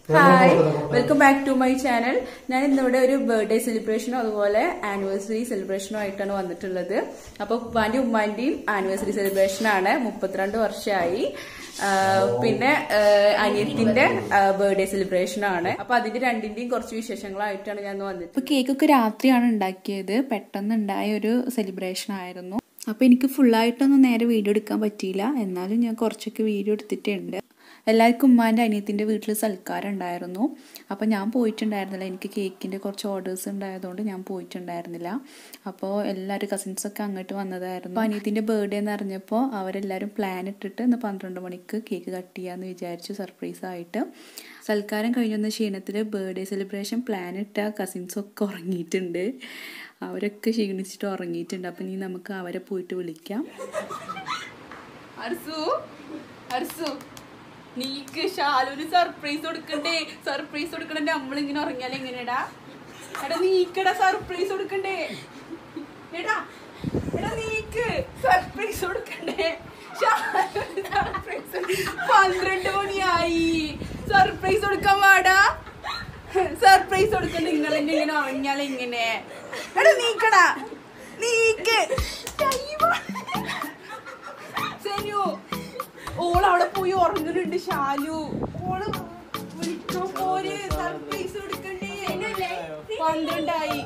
Hi welcome back to my channel ഞാൻ ഇന്നിവിടെ ഒരു ബർത്ത്ഡേ സെലിബ്രേഷനും അതുപോലെ ആനിവേഴ്സറി സെലിബ്രേഷനും ആയിട്ടാണ് വന്നിട്ടുള്ളത് അപ്പൊ ഉപ്പാന്റെയും ഉമ്മാന്റെയും ആനിവേഴ്സറി സെലിബ്രേഷൻ ആണ് മുപ്പത്തിരണ്ട് വർഷമായി ആ, പിന്നെ ആ, അനിയത്തിന്റെ ബർത്ത്ഡേ സെലിബ്രേഷൻ ആണ് അപ്പൊ അതിന്റെ രണ്ടിന്റെയും കുറച്ച് വിശേഷങ്ങളായിട്ടാണ് ഞാൻ ഇന്ന് വന്നിട്ട് അപ്പോൾ കേക്കൊക്കെ രാത്രിയാണ് ഉണ്ടാക്കിയത് പെട്ടെന്ന് ഉണ്ടായ ഒരു സെലിബ്രേഷൻ ആയിരുന്നു അപ്പോൾ എനിക്ക് ഫുള്ളായിട്ടൊന്നും നേരെ വീഡിയോ എടുക്കാൻ പറ്റിയില്ല എന്നാലും ഞാൻ കുറച്ചൊക്കെ വീഡിയോ എടുത്തിട്ടുണ്ട് എല്ലാവർക്കും ഉമ്മാൻ്റെ അനിയത്തിൻ്റെ വീട്ടിൽ സൽക്കാരം ഉണ്ടായിരുന്നു അപ്പോൾ ഞാൻ പോയിട്ടുണ്ടായിരുന്നില്ല എനിക്ക് കേക്കിൻ്റെ കുറച്ച് ഓർഡേഴ്സ് ഉണ്ടായതുകൊണ്ട് ഞാൻ പോയിട്ടുണ്ടായിരുന്നില്ല അപ്പോൾ എല്ലാവരും കസിൻസൊക്കെ അങ്ങോട്ട് വന്നതായിരുന്നു അപ്പോൾ അനിയത്തിൻ്റെ ബർത്ത്ഡേ എന്ന് അറിഞ്ഞപ്പോൾ അവരെല്ലാവരും പ്ലാൻ ഇട്ടിട്ട് ഇന്ന് പന്ത്രണ്ട് മണിക്ക് കേക്ക് കട്ട് ചെയ്യാമെന്ന് വിചാരിച്ചു സർപ്രൈസ് ആയിട്ട് സൽക്കാരം കഴിഞ്ഞൊന്ന ക്ഷീണത്തിൽ ബർത്ത്ഡേ സെലിബ്രേഷൻ പ്ലാൻ ഇട്ട കസിൻസൊക്കെ ഉറങ്ങിയിട്ടുണ്ട് അവരൊക്കെ ക്ഷീണിച്ചിട്ട് ഉറങ്ങിയിട്ടുണ്ട് അപ്പം ഇനി നമുക്ക് അവരെ പോയിട്ട് വിളിക്കാം അർസു അർസു നീക്ക് ഷാലൂന് സർപ്രൈസ് കൊടുക്കണ്ടേ സർപ്രൈസ് കൊടുക്കണ്ടേ നമ്മളിങ്ങനെ ഉറങ്ങിയാൽ എങ്ങനെയാടാ എടാ നീക്കടാ സർപ്രൈസ് കൊടുക്കണ്ടേ എടാ എടാ നീക്ക് സർപ്രൈസ് കൊടുക്കണ്ടേ ഷാലൂന് സർപ്രൈസ് പന്ത്രണ്ട് മണിയായി സർപ്രൈസ് കൊടുക്കാൻ പാടാ സർപ്രൈസ് കൊടുക്കണ്ട നിങ്ങൾ എന്നെ ഇങ്ങനെ ഉറങ്ങിയാൽ എങ്ങനെ എടാ നീക്കടാ നീക്ക് സെനു ഓൾ അവിടെ പോയി ഉറങ്ങുന്നുണ്ട് ഷാലു ഓള് വിളിക്കോ പോര് സർപ്രൈസ് കൊടുക്കണ്ടേ പന്ത്രണ്ടായി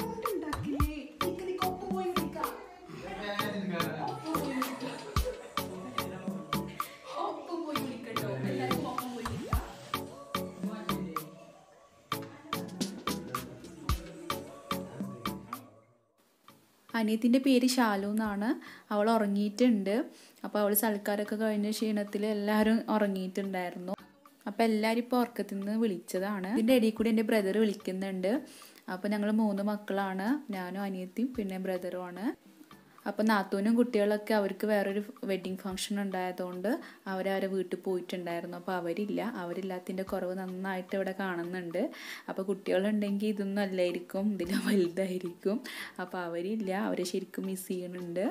അനിയത്തിൻ്റെ പേര് ഷാലു എന്നാണ് അവൾ ഉറങ്ങിയിട്ടുണ്ട് അപ്പോൾ അവൾ സൽക്കാരമൊക്കെ കഴിഞ്ഞ ക്ഷീണത്തിൽ എല്ലാവരും ഉറങ്ങിയിട്ടുണ്ടായിരുന്നു അപ്പോൾ എല്ലാവരും ഇപ്പോൾ ഉറക്കത്തിൽ നിന്ന് വിളിച്ചതാണ് ഇതിൻ്റെ ഇടയിൽ കൂടി എൻ്റെ ബ്രദർ വിളിക്കുന്നുണ്ട് അപ്പോൾ ഞങ്ങൾ മൂന്ന് മക്കളാണ് ഞാനും അനിയത്തിയും പിന്നെ ബ്രദറുമാണ് അപ്പോൾ നാത്തൂനും കുട്ടികളൊക്കെ അവർക്ക് വേറൊരു വെഡ്ഡിങ് ഫംഗ്ഷൻ ഉണ്ടായതുകൊണ്ട് അവരവരെ വീട്ടിൽ പോയിട്ടുണ്ടായിരുന്നു അപ്പോൾ അവരില്ല അവരില്ലാത്തതിൻ്റെ കുറവ് നന്നായിട്ട് ഇവിടെ കാണുന്നുണ്ട് അപ്പോൾ കുട്ടികളുണ്ടെങ്കിൽ ഇതൊന്നും അല്ലായിരിക്കും ഇതിലും വലുതായിരിക്കും അപ്പോൾ അവരില്ല അവരെ ശരിക്കും മിസ് ചെയ്യുന്നുണ്ട്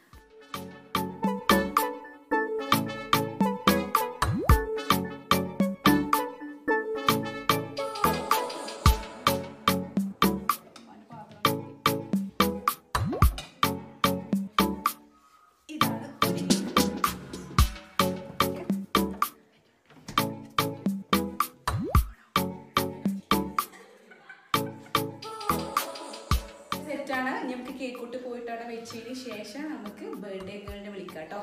സെറ്റാണ് നമുക്ക് കേക്ക് കൂട്ട് പോയിട്ട് അവിടെ വെച്ചതിന് ശേഷം നമുക്ക് ബർത്ത്ഡേ ഗേളിനെ വിളിക്കാം കേട്ടോ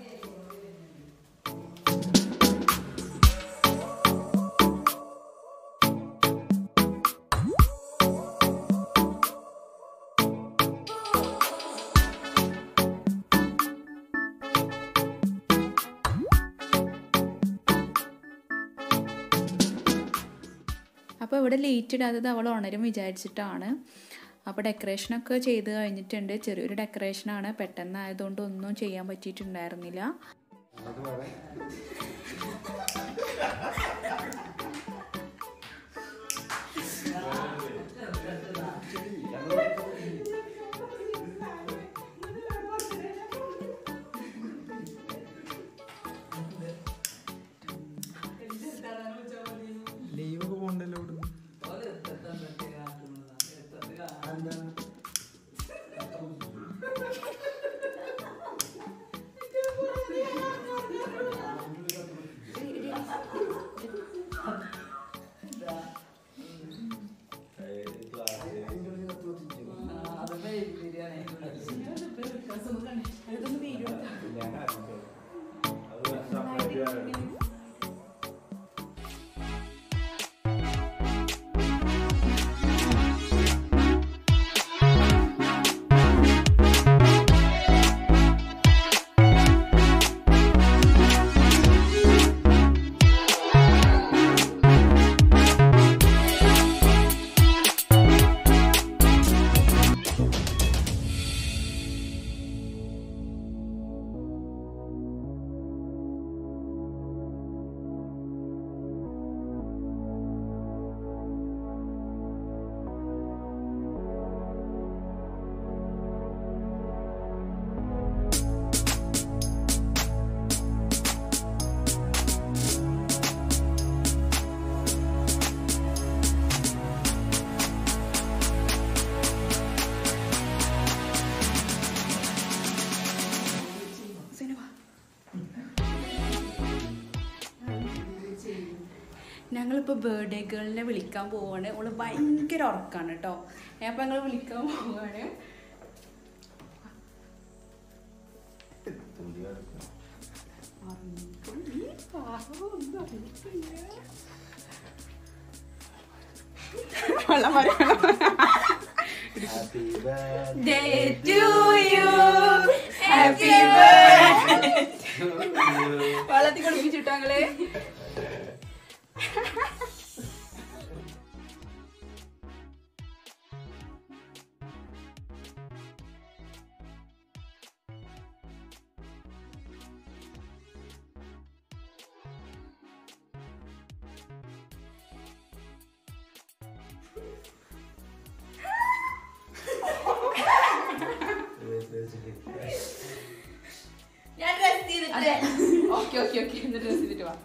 അപ്പോൾ ഇവിടെ ലേറ്റ് ഇടാത്തത് അവൾ ഉണരും വിചാരിച്ചിട്ടാണ് അപ്പോൾ ഡെക്കറേഷനൊക്കെ ചെയ്ത് കഴിഞ്ഞിട്ടുണ്ട് ചെറിയൊരു ഡെക്കറേഷനാണ് പെട്ടെന്നായതുകൊണ്ട് ഒന്നും ചെയ്യാൻ പറ്റിയിട്ടുണ്ടായിരുന്നില്ല ലീവ് ഒക്കെ പോകണ്ടല്ലോ ഇവിടുന്ന് ഞങ്ങളിപ്പോൾ ബർത്ത്ഡേ ഗേളിനെ വിളിക്കാൻ പോവാണ് ഓള് ഭയങ്കര ഉറക്കാണ് കേട്ടോ അപ്പം ഞങ്ങൾ വിളിക്കാൻ പോവാണ് ഈ പാവം ഒന്നും അറിയത്തില്ല. വെള്ളം പറയണം Happy birthday Day to you. Happy birthday. to you. വെള്ളത്തിൽ കുളിപ്പിച്ചിട്ടോ ഞങ്ങള് ഞാൻ ഡ്രസ് ചെയ്തിട്ട് ഓക്കെ ഓക്കെ ഓക്കെ എന്നിട്ട് ഡ്രസ് ചെയ്തിട്ട് വാ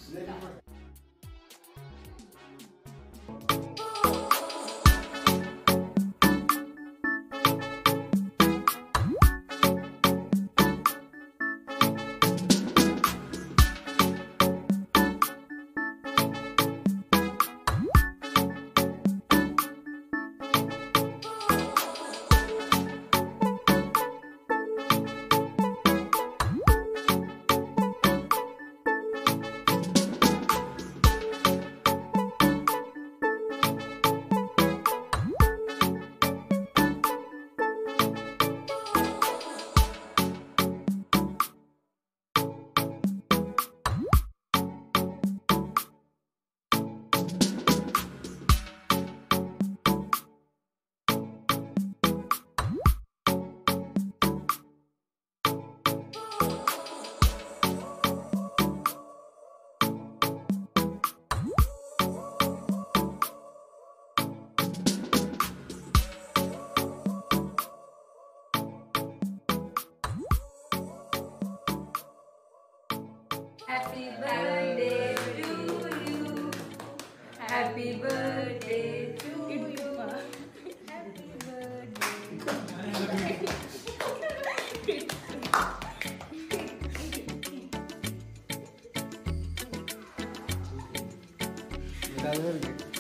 Happy birthday to you. Happy birthday to you. Happy birthday. ഇതാ